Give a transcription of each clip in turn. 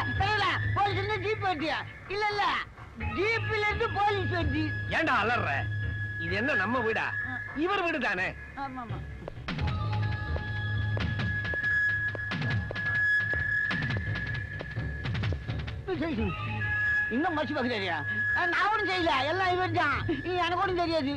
தலைவர police இருந்து jeep வெட்டியா இல்ல இல்ல ஜீப்ல இருந்து போலீஸ் வெட்டி ஏன்டா அலற இது என்ன நம்ம வீடா இவர் வீடு தானே ஆமா ஆமா இன்னும் மச்சு பார்க்குறியா நான் ஒன்றும் செய்யல எல்லாம் இவர் தான் எனக்கு ஒன்றும் தெரியாது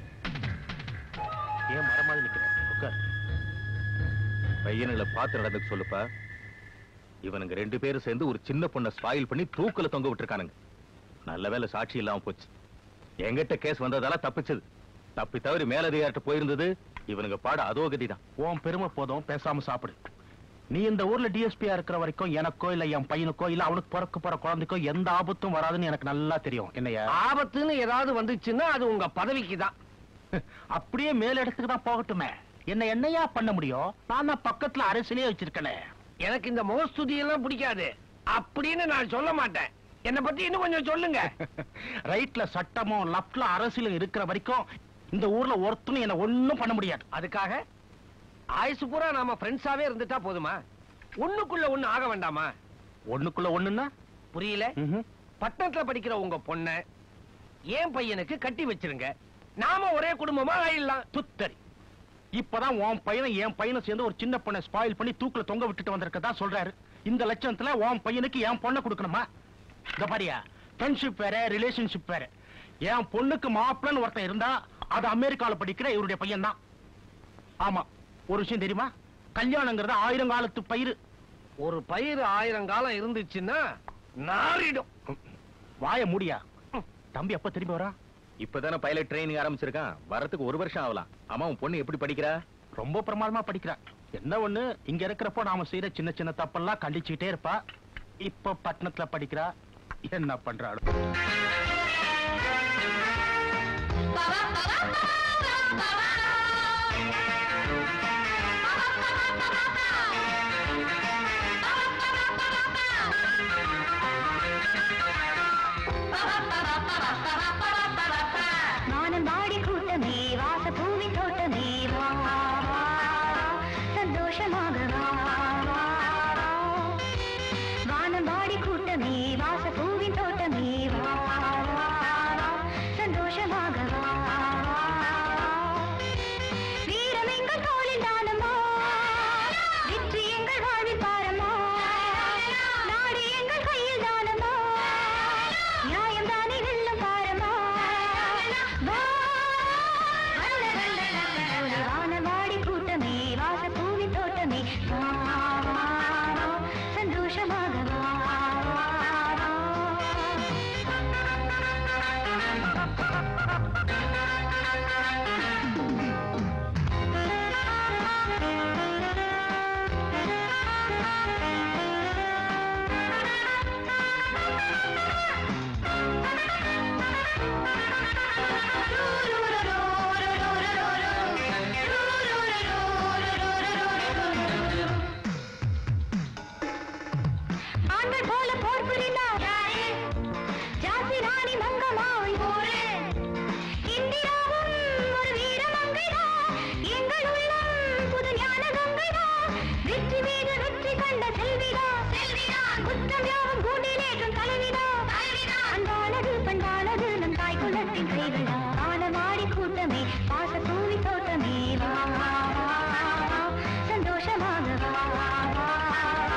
ஏன் மரமாதி நிக்கிற உட்கார் பையனுங்களை பார்த்து நடந்துக்க சொல்லுப்பா இவனுங்க ரெண்டு பேரும் சேர்ந்து ஒரு சின்ன பொண்ணை ஸ்பாயில் பண்ணி தூக்கல தொங்க விட்டுருக்கானுங்க நல்ல வேளை சாட்சி இல்லாம போச்சு எங்கிட்ட கேஸ் வந்ததால தப்பிச்சது தப்பி தவறி மேலதிகாரிட்ட போயிருந்தது இவனுங்க பாட அதோ கதிதான் உன் பெருமை போதும் பேசாம சாப்பிடு நீ இந்த ஊர்ல டிஎஸ்பியா இருக்கிற வரைக்கும் எனக்கோ இல்ல என் பையனுக்கோ இல்ல அவனுக்கு பிறக்க போற குழந்தைக்கோ எந்த ஆபத்தும் வராதுன்னு எனக்கு நல்லா தெரியும் என்னையா ஆபத்துன்னு ஏதாவது வந்துச்சுன்னா அது உங்க பதவிக்கு தான் அப்படியே மேலிடத்துக்கு தான் போகட்டுமே என்ன என்னையா பண்ண முடியும் நான் தான் பக்கத்துல அரசியலே வச்சிருக்கனே எனக்கு இந்த முகஸ்துதி எல்லாம் பிடிக்காது அப்படின்னு நான் சொல்ல மாட்டேன் என்ன பத்தி இன்னும் கொஞ்சம் சொல்லுங்க ரைட்ல சட்டமும் லெப்ட்ல அரசியலும் இருக்கிற வரைக்கும் இந்த ஊர்ல ஒருத்தனும் என்ன ஒண்ணும் பண்ண முடியாது அதுக்காக ஆயுசு பூரா நாம ஃப்ரெண்ட்ஸாவே இருந்துட்டா போதுமா ஒண்ணுக்குள்ள ஒண்ணு ஆக வேண்டாமா ஒண்ணுக்குள்ள ஒண்ணுன்னா புரியல ம்ஹும். பட்டணத்துல படிக்கிற உங்க பொண்ண ஏன் பையனுக்கு கட்டி வச்சிருங்க நாம ஒரே குடும்பமா ஆயிடலாம் துத்தரி இப்பதான் உன் பையனை என் பையனை சேர்ந்து ஒரு சின்ன பொண்ணை ஸ்பாயில் பண்ணி தூக்குல தொங்க விட்டுட்டு வந்திருக்கதா சொல்றாரு இந்த லட்சணத்துல உன் பையனுக்கு என் பொண்ணை கொடுக்கணுமா இந்த பாரியா ஃப்ரெண்ட்ஷிப் வேற ரிலேஷன்ஷிப் வேற என் பொண்ணுக்கு மாப்பிள்ளன்னு ஒருத்தன் இருந்தா அது அமெரிக்கால படிக்கிற இவருடைய பையன் தான் ஆமா ஒரு விஷயம் தெரியுமா கல்யாணங்கிறது ஆயிரம் காலத்து பயிர் ஒரு பயிர் ஆயிரம் காலம் இருந்துச்சுன்னா நாரிடும் வாய முடியா தம்பி எப்ப திரும்பி வரா இப்பதானே பைலட் ட்ரைனிங் ஆரம்பிச்சிருக்கான் வரதுக்கு ஒரு வருஷம் ஆகலாம் ஆமா உன் பொண்ணு எப்படி படிக்கிறா ரொம்ப பிரமாதமா படிக்கிறா என்ன ஒண்ணு இங்க இருக்கிறப்போ நாம செய்யற சின்ன சின்ன தப்பெல்லாம் கண்டிச்சுக்கிட்டே இருப்பா இப்ப பட்டணத்துல படிக்கிறா என்ன பண்றாளோ வானம்பாடி கூட்டமே வாச பூமி தோட்டமே வா வா, வா, சந்தோஷமாக வா வா, வா. வானம்பாடி கூட்டமே வாச பூமி தோட்டமே வா வா, வா, சந்தோஷமாக வா வா, வா. வீரம் எங்கள் தோளில் தானமா வெற்றி எங்கள் வாழ்வில் பாரமா நாடு எங்கள் கையில் தானமா நியாயம் தானே வெல்லும் பாரமா வா, வல்ல, வல்ல, வல்ல, வல்ல, வானவாடி கூட்டமே வாச பூமி தோட்டமே வா, வா, வா, சந்தோஷமாக வா, வா, வா. ஆண்கள் போல போர் புரிந்தார் யாரு? ஜான்சி ராணி மங்கம்மாள் போரு. இந்திராவும் ஒரு வீர மங்கைதான். எங்கள் உள்ளம் புது ஞான கங்கைதான். வெற்றி மீது வெற்றி கண்ட செல்விதான். குற்றம் யாவும் பூண்டிலேற்றும் தலைவிதான். அன்பானது பண்பானது நம் தாய் குலத்தின் கைவிடா வானவாடி கூட்டமே பாச பூமி தோட்டமே வா வா, வா, வா. சந்தோஷமாக வா வா, வா, வா.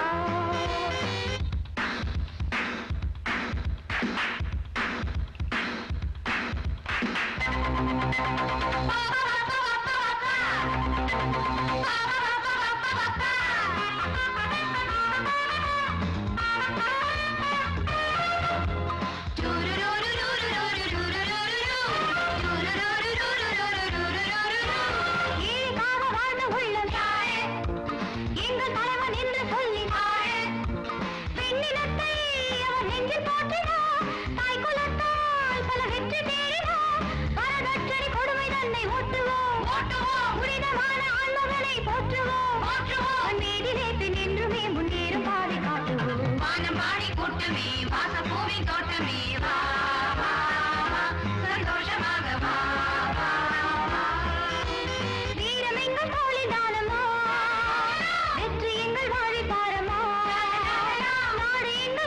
ஏழைக்காக வாழ்ந்த உள்ளம் தாழே, எங்கள் தலைவன் என்று சொல்லி தாழே. பெண்ணினத்தை அவன் நெஞ்சில் போற்றினான். தாய் குலத்தால் பல வெற்றி தேடினான். வரதட்சணை கொடுமை தன்னை ஓட்டுவோம். புனிதமான ஆன்மகளை போற்றுவோம். அவன் மீதிலே பின் என்றுமே முன்னேறும் பாதை காட்டுவோம். வானம்பாடி கூட்டமே வாசப்பூவி தோட்டமே வா வா, வா. சந்தோஷமாக வா வா, வா. வீரம் எங்கள் தோளில் தானமா வெற்றி எங்கள் வாழி பாரமா நாடு எங்கள்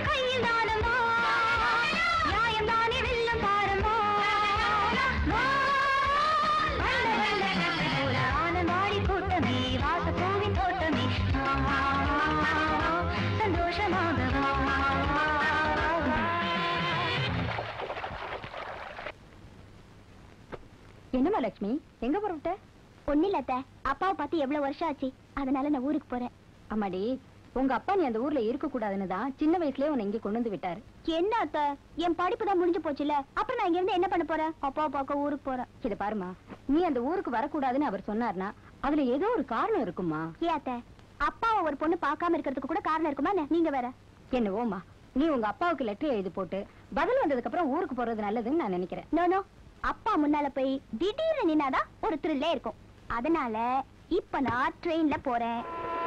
என்னம்மா லட்சுமி எங்க புறப்பட்ட ஒண்ணு இல்ல அத்தை அப்பாவை பார்த்து எவ்வளவு வருஷம் ஆச்சு அதனால நான் ஊருக்கு போறேன் அம்மாடி உங்க அப்பா நீ அந்த ஊர்ல இருக்க கூடாதுன்னு தான் சின்ன வயசுலயே உன்னை இங்க கொண்டு வந்து விட்டாரு என்ன அத்தை என் படிப்பு தான் முடிஞ்சு போச்சுல அப்புறம் நான் இங்க இருந்து என்ன பண்ண போறேன் அப்பாவை பார்க்க ஊருக்கு போறேன் இத பாருமா நீ அந்த ஊருக்கு வரக்கூடாதுன்னு அவர் சொன்னார்னா அதுல ஏதோ ஒரு காரணம் இருக்குமா ஏ அத்தை அப்பாவை ஒரு பொண்ணு பார்க்காம இருக்கிறதுக்கு கூட காரணம் இருக்குமா என்ன? நீங்க வேற என்னவோமா நீ உங்க அப்பாவுக்கு லெட்டர் எழுதி போட்டு பதில் வந்ததுக்கு அப்புறம் ஊருக்கு போறது நல்லதுன்னு நான் நினைக்கிறேன் நோ நோ அப்பா முன்னால போய் திடீர்னு நின்னாதான் ஒரு த்ரில்லே இருக்கும் அதனால இப்ப நான் ட்ரெயின்ல போறேன்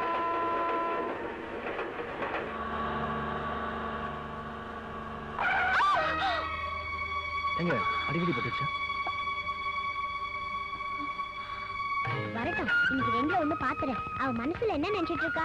எங்க அடிக்கடி பட்டுச்சா வரட்டும் இன்னைக்கு ரெண்டுல ஒண்ணு பாத்துறேன் அவ மனசுல என்ன நினைச்சிட்டு இருக்கா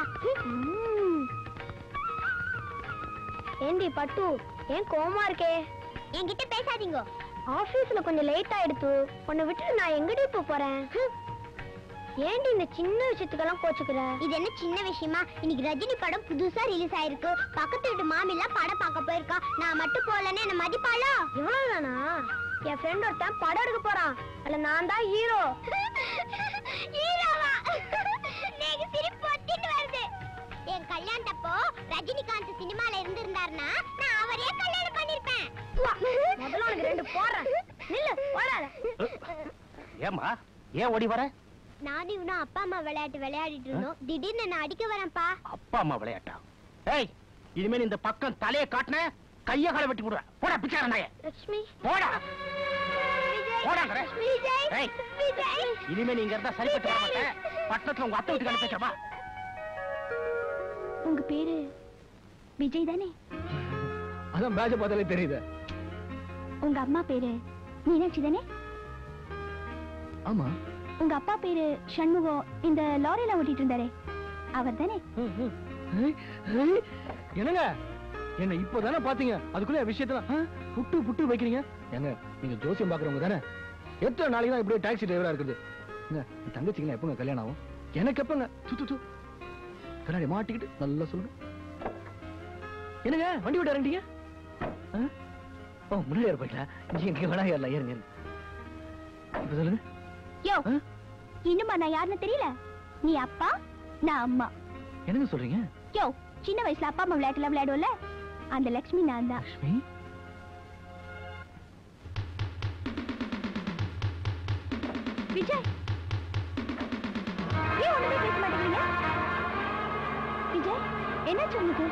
ஏண்டி பட்டு ஏன் கோமா இருக்கே என்கிட்ட பேசாதீங்க ஆபீஸ்ல கொஞ்சம் லேட் ஆயிடுத்து உன்னை விட்டு நான் எங்கடி இப்ப போறேன் ஏண்டி இந்த சின்ன விஷயத்துக்கெல்லாம் கோச்சுக்கிற இது என்ன சின்ன விஷயமா இன்னைக்கு ரஜினி படம் புதுசா ரிலீஸ் ஆயிருக்கு பக்கத்து வீட்டு மாமிலாம் படம் பார்க்க போயிருக்கா நான் மட்டும் போலன்னு என்ன மதிப்பாளோ இவ்வளவுதானா என் ஃப்ரெண்ட் ஒருத்தன் படம் எடுக்க போறான் அதுல நான் தான் ஹீரோ ஹீரோவா நீங்க சிரிப்பு ஒத்திட்டு வருது என் கல்யாணத்தப்போ ரஜினிகாந்த் சினிமால இருந்திருந்தாருன்னா நான் அவரே கல்யாணம் பண்ணிருப்பேன் முதல்ல உனக்கு ரெண்டு போடுறேன் நில்லு போடாத ஏமா ஏன் ஓடி வர நானும் இவனும் அப்பா அம்மா விளையாட்டு விளையாடிட்டு இருந்தோம் திடீர்னு நான் அடிக்க வரேன்ப்பா அப்பா அம்மா விளையாட்டா ஏய் இனிமேல் இந்த பக்கம் தலையை காட்டின கைய காலை வெட்டி போடுவேன் போடா பிச்சார நாய லட்சுமி போடா விஜய் போடாங்கற. விஜய் ஏய். விஜய் இனிமே நீங்க இருந்தா சரிப்பட்டு வர மாட்டேன் பட்டணத்துல உங்க அத்தை வீட்டுக்கு அனுப்பி வச்சிருமா உங்க பேரு விஜய் தானே அதான் பேட்ச பார்த்தாலே தெரியுது உங்க அம்மா பேரு மீனாட்சி தானே ஆமா உங்க அப்பா பேரு சண்முகம் இந்த லாரியில ஓட்டிட்டு இருந்தாரே அவர் தானே என்னங்க என்ன இப்பதானே பாத்தீங்க அதுக்குள்ள விஷயத்துல புட்டு புட்டு வைக்கிறீங்க ஏங்க நீங்க ஜோசியம் பாக்குறவங்க தானே எத்தனை நாளைக்கு தான் இப்படியே டாக்ஸி டிரைவரா இருக்குது ஏங்க, என் தங்கச்சிக்கு எப்பங்க கல்யாணம் ஆகும் எனக்கு எப்பங்க து, து, து. கண்ணாடி மாட்டிக்கிட்டு நல்லா சொல்லுங்க என்னங்க வண்டி விட்டு இறங்கிட்டீங்க ஆ? ஓ முன்னாடி ஏற போயிட்டா இங்க வேணா ஏறலாம் ஏறுங்க ஏறுங்க. இப்ப சொல்லுங்க யோ ஆ? இன்னுமா நான் யாருன்னு தெரியல நீ அப்பா நான் அம்மா என்னங்க சொல்றீங்க யோ சின்ன வயசுல அப்பா அம்மா விளையாட்டுல விளையாடுவோம்ல அந்த லட்சுமி நான் தான் லட்சுமி விஜய் ஏன் ஒண்ணுமே பேச மாட்டேங்கிறீங்க விஜய் என்னாச்சு உங்களுக்கு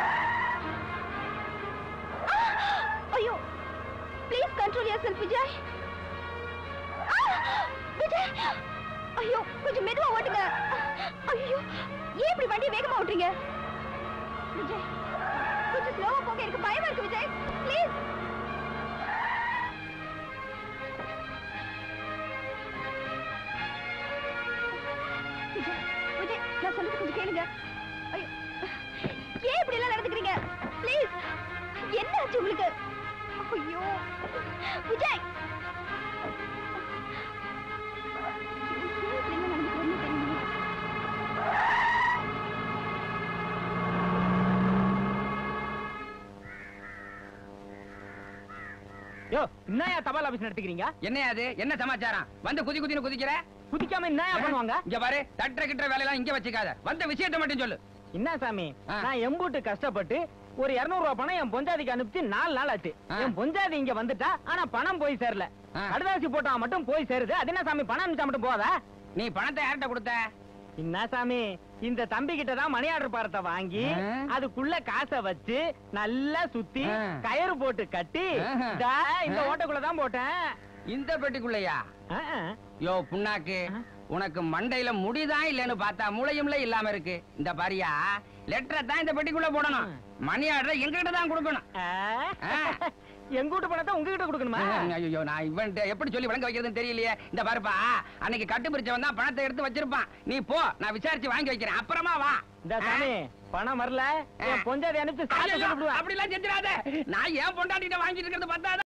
ஆ! ஐயோ please control yourself Vijay ஆ! விஜய் ஐயோ கொஞ்சம் மெதுவா ஓட்டுங்க ஐயோ ஏன் இப்படி வண்டி வேகமா ஓட்டுறீங்க விஜய் கொஞ்சம் ஸ்லோவா போங்க எனக்கு பயமா இருக்கு விஜய் ப்ளீஸ் விஜய் விஜய் நான் சொல்றது கொஞ்சம் கேளுங்க ஐயோ ஏன் இப்படி எல்லாம் நடந்துக்கிறீங்க ப்ளீஸ் என்ன ஆச்சு உங்களுக்கு ஐயோ விஜய் ஏன் இப்படி எல்லாம் நடந்துக்கிறீங்கன்னு தெரியலையே. யோ என்னயா தபால் ஆபீஸ் நடத்திக்கிறீங்க என்ன அது என்ன சமாச்சாரம் வந்து குதி குதின்னு குதிக்கிற குதிக்காம என்னயா பண்ணுவாங்க இங்க பாரு தட்டுற கிட்டுற வேலையெல்லாம் இங்க வச்சுக்காத வந்த விஷயத்தை மட்டும் சொல்லு என்ன சாமி ஆ. நான் எம்பூட்டு கஷ்டப்பட்டு ஒரு 200 ரூபாய் பணம் என் பொஞ்சாதிக்கு அனுப்பிச்சு நாலு நாள் ஆச்சு ஆ. என் பொஞ்சாதி இங்க வந்துட்டா ஆனா பணம் போய் சேரல ஆ. கடுதாசி போட்டா மட்டும் போய் சேருது அது என்ன சாமி பணம் அனுப்பிச்சா மட்டும் போதா நீ பணத்தை யார்கிட்ட கொடுத்த என்ன சாமி இந்த தம்பி கிட்ட தான் மணி ஆர்டர் பாரத்தை வாங்கி ஆ. அதுக்குள்ள காசை வச்சு நல்லா சுத்தி ஆ. கயிறு போட்டு கட்டி ஆஹா. தா, இந்த ஆ. ஓட்டக்குள்ள தான் போட்டேன் இந்த பெட்டிக்குள்ளயா ஆ, ஆ. யோ புண்ணாக்கு ஆ. உனக்கு மண்டையில முடிதான் இல்லன்னு பார்த்தா மூளையும்ல இல்லாம இருக்கு இந்த பாரியா லெட்டரை தான் இந்த பெட்டிக்குள்ள போடணும் மணி ஆர்டர் எங்ககிட்ட தான் கொடுக்கணும் ஆ. ஆ. எங்க வீட்டு பணத்தை உங்ககிட்ட கொடுக்கணுமா ஐயோ நான் இவன்ட்ட எப்படி சொல்லி விளங்க வைக்கிறதுன்னு தெரியலையே இந்த பாருப்பா அன்னைக்கு கட்டு பிரிச்சவன் தான் பணத்தை எடுத்து வச்சிருப்பான் நீ போ நான் விசாரிச்சு வாங்கி வைக்கிறேன் அப்புறமா வா இந்த சாமி பணம் வரல என் பொஞ்சாதி அனுப்பிச்சு சாப்பிட்டு ஐயையோ, சொல்லிவிடுவேன் அப்படிலாம் செஞ்சிடாத நான் ஏன் பொண்டாட்டிட்ட வாங்கிட்டு இருக்கிறது பார்த்தா